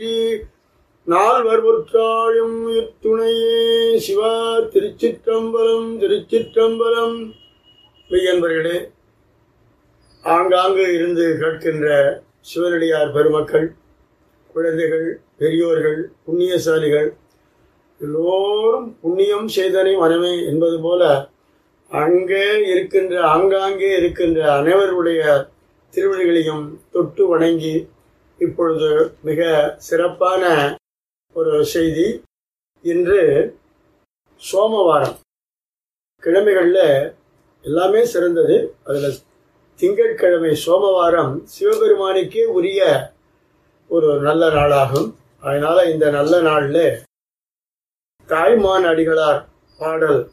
போற்றி நால்வர் பொற்றாழும் இத்துணையே சிவா திருச்சிற்றம்பலம் திருச்சிற்றம்பலம் மெய்யன்பர்களே ஆங்காங்கு இருந்து கேட்கின்ற சிவனடியார் பெருமக்கள் குழந்தைகள் பெரியோர்கள் புண்ணியசாலிகள் எல்லோரும் புண்ணியம் செய்தனை மனமே என்பது போல அங்கே இருக்கின்ற ஆங்காங்கே இருக்கின்ற அனைவருடைய திருவடிகளையும் தொட்டு வணங்கி இப்பொழுது மிக சிறப்பான ஒரு செய்தி இன்று சோமவாரம் கிழமைகளில் எல்லாமே சிறந்தது அதில் திங்கட்கிழமை சோமவாரம் சிவபெருமானுக்கே உரிய ஒரு நல்ல நாளாகும் அதனால இந்த நல்ல நாளில் தாய்மான் அடிகளார் பாடல்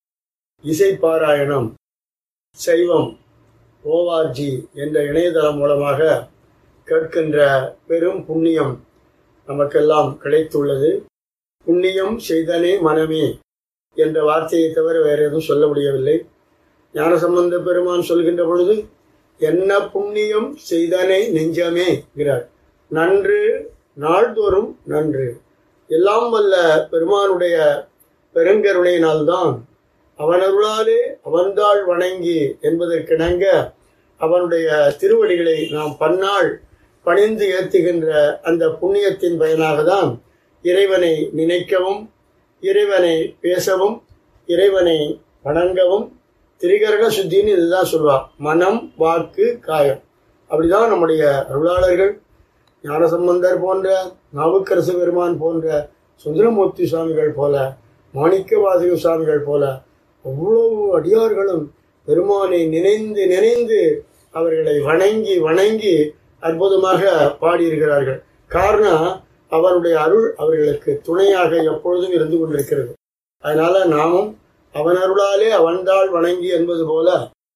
இசை பாராயணம் சைவம் ஓஆர்ஜி என்ற இணையதளம் மூலமாக கேட்கின்ற பெரும் புண்ணியம் நமக்கெல்லாம் கிடைத்துள்ளது புண்ணியம் செய்தனே மனமே என்ற வார்த்தையை தவிர வேற எதுவும் சொல்ல முடியவில்லை ஞானசம்பந்த பெருமான் சொல்கின்ற பொழுது என்ன புண்ணியம் செய்தனே நெஞ்சமே என்கிறார் நன்று நாள்தோறும் நன்று எல்லாம் வல்ல பெருமானுடைய பெருங்கருணையினால்தான் அவனருளாலே அவன்தாள் வணங்கி என்பதற்கிணங்க அவனுடைய திருவடிகளை நாம் பன்னாள் பணிந்து ஏத்துகின்ற அந்த புண்ணியத்தின் பயனாக தான் இறைவனை நினைக்கவும் இறைவனை பேசவும் இறைவனை வணங்கவும் திரிகரண சுத்தின்னு இதுதான் சொல்லுவா மனம் வாக்கு காயம் அப்படிதான் நம்முடைய அருளாளர்கள் ஞானசம்பந்தர் போன்ற நாவுக்கரசு பெருமான் போன்ற சுந்தரமூர்த்தி சுவாமிகள் போல மாணிக்க வாசக சுவாமிகள் போல அவ்வளவு அடியார்களும் பெருமானை நினைந்து நினைந்து அவர்களை வணங்கி வணங்கி அற்புதமாக பாடியிருக்கிறார்கள் காரணம் அவருடைய அருள் அவர்களுக்கு துணையாக எப்பொழுதும் இருந்து கொண்டிருக்கிறது அதனால நாமும் அவன் அருளாலே அவன்தாள் வணங்கி என்பது போல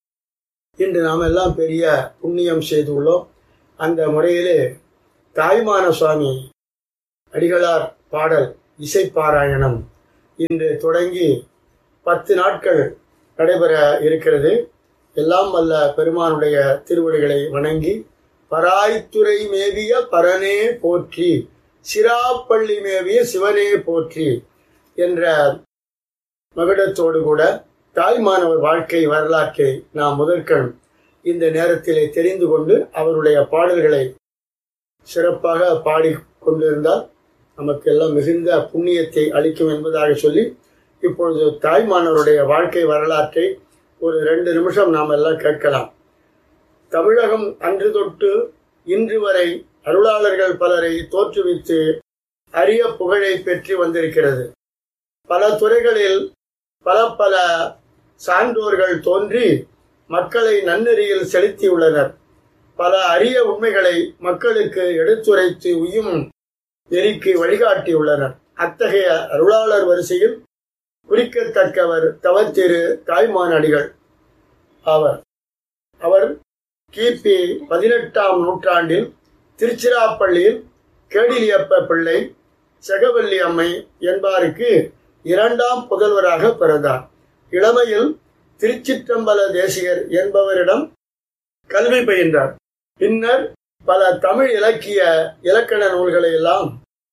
இன்று நாம் எல்லாம் பெரிய புண்ணியம் செய்துள்ளோம் அந்த முறையிலே தாய்மான சுவாமி அடிகளார் பாடல் இசை பாராயணம் இன்று தொடங்கி பத்து நாட்கள் நடைபெற இருக்கிறது எல்லாம் வல்ல பெருமானுடைய திருவடிகளை வணங்கி பராய்த்துறை மேவிய பரனே போற்றி சிராப்பள்ளி மேவிய சிவனே போற்றி என்ற மகுடத்தோடு கூட தாய்மானவர் வாழ்க்கை வரலாற்றை நாம் முதற்கண் இந்த நேரத்திலே தெரிந்து கொண்டு அவருடைய பாடல்களை சிறப்பாக பாடி கொண்டிருந்தால் நமக்கு எல்லாம் மிகுந்த புண்ணியத்தை அளிக்கும் என்பதாக சொல்லி இப்பொழுது தாய்மானவருடைய வாழ்க்கை வரலாற்றை ஒரு ரெண்டு நிமிஷம் நாம் எல்லாம் கேட்கலாம் தமிழகம் அன்று தொட்டு இன்று வரை அருளாளர்கள் பலரை தோற்றுவித்து அரிய புகழை பெற்று வந்திருக்கிறது பல துறைகளில் பல பல சான்றோர்கள் தோன்றி மக்களை நன்னெறியில் செலுத்தியுள்ளனர் பல அரிய உண்மைகளை மக்களுக்கு எடுத்துரைத்து உயும் நெறிக்கு வழிகாட்டியுள்ளனர் அத்தகைய அருளாளர் வரிசையில் குறிக்கத்தக்கவர் தவத்திரு தாய்மானடிகள் ஆவர் அவர் கிபி பதினெட்டாம் நூற்றாண்டில் திருச்சிராப்பள்ளியில் கேடிலியப்ப பிள்ளை செகவல்லி அம்மை என்பாருக்கு இரண்டாம் புதல்வராக பிறந்தார் இளமையில் திருச்சிற்றம்பல தேசிகர் என்பவரிடம் கல்வி பயின்றார் பின்னர் பல தமிழ் இலக்கிய இலக்கண நூல்களை எல்லாம்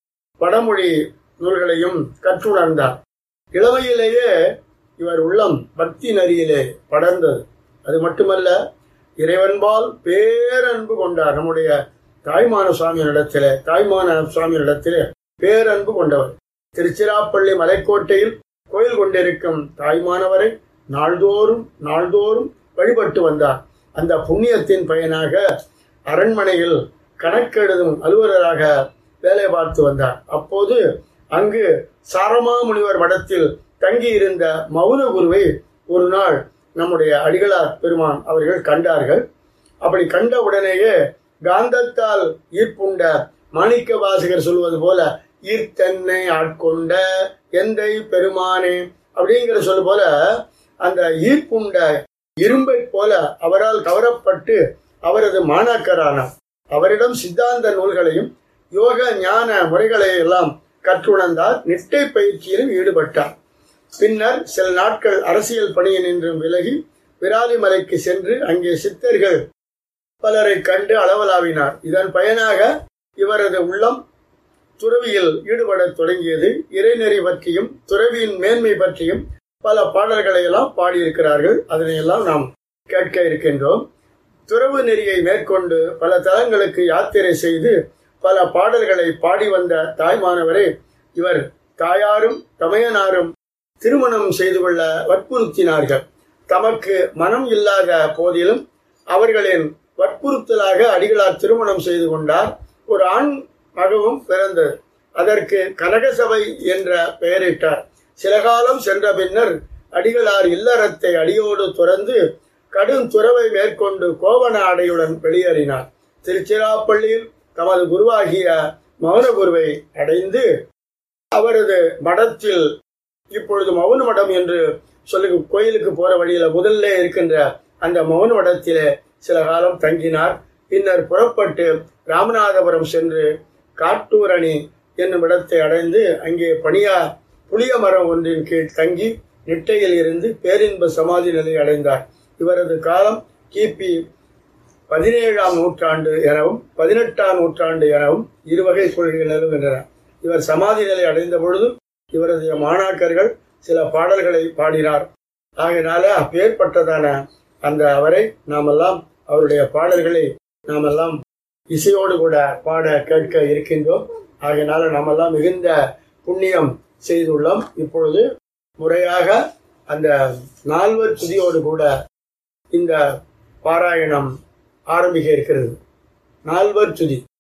வடமொழி நூல்களையும் கற்றுணர்ந்தார் இளமையிலேயே இவர் உள்ளம் பக்தி நெறியிலே படர்ந்தது அது மட்டுமல்ல இறைவன்பால் பேரன்பு கொண்டார் நம்முடைய தாய்மான சுவாமியினிடத்திலே தாய்மான சுவாமியினிடத்திலே பேரன்பு கொண்டவர் திருச்சிராப்பள்ளி மலைக்கோட்டையில் கோயில் கொண்டிருக்கும் தாய்மானவரை நாள்தோறும் நாள்தோறும் வழிபட்டு வந்தார் அந்த புண்ணியத்தின் பயனாக அரண்மனையில் கணக்கெழுதும் அலுவலராக வேலை பார்த்து வந்தார் அப்போது அங்கு சாரமா முனிவர் மடத்தில் தங்கியிருந்த மௌன குருவை ஒரு நாள் நம்முடைய அடிகளார் பெருமான் அவர்கள் கண்டார்கள் அப்படி கண்ட உடனேயே காந்தத்தால் ஈர்ப்புண்ட மாணிக்க வாசகர் சொல்வது போல ஈர்த்தன்னை ஆட்கொண்ட எந்தை பெருமானே அப்படிங்கிற சொல் போல அந்த ஈர்ப்புண்ட இரும்பை போல அவரால் கவரப்பட்டு அவரது மாணாக்கரானார் அவரிடம் சித்தாந்த நூல்களையும் யோக ஞான முறைகளை எல்லாம் கற்றுணர்ந்தார் நிட்டை பயிற்சியிலும் ஈடுபட்டார் பின்னர் சில நாட்கள் அரசியல் பணியில் நின்றும் விலகி விராலிமலைக்கு சென்று அங்கே சித்தர்கள் பலரை கண்டு அளவலாவினார் இதன் பயனாக இவரது உள்ளம் துறவியில் ஈடுபடத் தொடங்கியது இறைநெறி பற்றியும் துறவியின் மேன்மை பற்றியும் பல பாடல்களை எல்லாம் பாடியிருக்கிறார்கள் அதனையெல்லாம் நாம் கேட்க இருக்கின்றோம் துறவு நெறியை மேற்கொண்டு பல தலங்களுக்கு யாத்திரை செய்து பல பாடல்களை பாடி வந்த தாய்மானவரை இவர் தாயாரும் தமையனாரும் திருமணம் செய்து கொள்ள வற்புறுத்தினார்கள் தமக்கு மனம் இல்லாத போதிலும் அவர்களின் வற்புறுத்தலாக அடிகளார் திருமணம் செய்து கொண்டார் ஒரு ஆண் மகவும் பிறந்தது அதற்கு கனகசபை என்ற பெயரிட்டார் சில காலம் சென்ற பின்னர் அடிகளார் இல்லறத்தை அடியோடு துறந்து கடும் துறவை மேற்கொண்டு கோவண ஆடையுடன் வெளியேறினார் திருச்சிராப்பள்ளியில் தமது குருவாகிய மௌன குருவை அடைந்து அவரது மடத்தில் இப்பொழுது மௌன மடம் என்று சொல்லி கோயிலுக்கு போற வழியில முதல்ல இருக்கின்ற அந்த மௌன மடத்திலே சில காலம் தங்கினார் பின்னர் புறப்பட்டு ராமநாதபுரம் சென்று காட்டூரணி என்னும் இடத்தை அடைந்து அங்கே பணியா புளிய மரம் ஒன்றின் கீழ் தங்கி நெட்டையில் இருந்து பேரின்ப சமாதி நிலை அடைந்தார் இவரது காலம் கிபி பதினேழாம் நூற்றாண்டு எனவும் பதினெட்டாம் நூற்றாண்டு எனவும் இருவகை கொள்கைகள் நிலவுகின்றன இவர் சமாதி நிலை அடைந்த பொழுது இவரது மாணாக்கர்கள் சில பாடல்களை பாடினார் ஆகையினால அப்பேற்பட்டதான அந்த அவரை நாமெல்லாம் அவருடைய பாடல்களை நாமெல்லாம் இசையோடு கூட பாட கேட்க இருக்கின்றோம் ஆகையினால நாமெல்லாம் மிகுந்த புண்ணியம் செய்துள்ளோம் இப்பொழுது முறையாக அந்த நால்வர் துதியோடு கூட இந்த பாராயணம் ஆரம்பிக்க இருக்கிறது நால்வர் துதி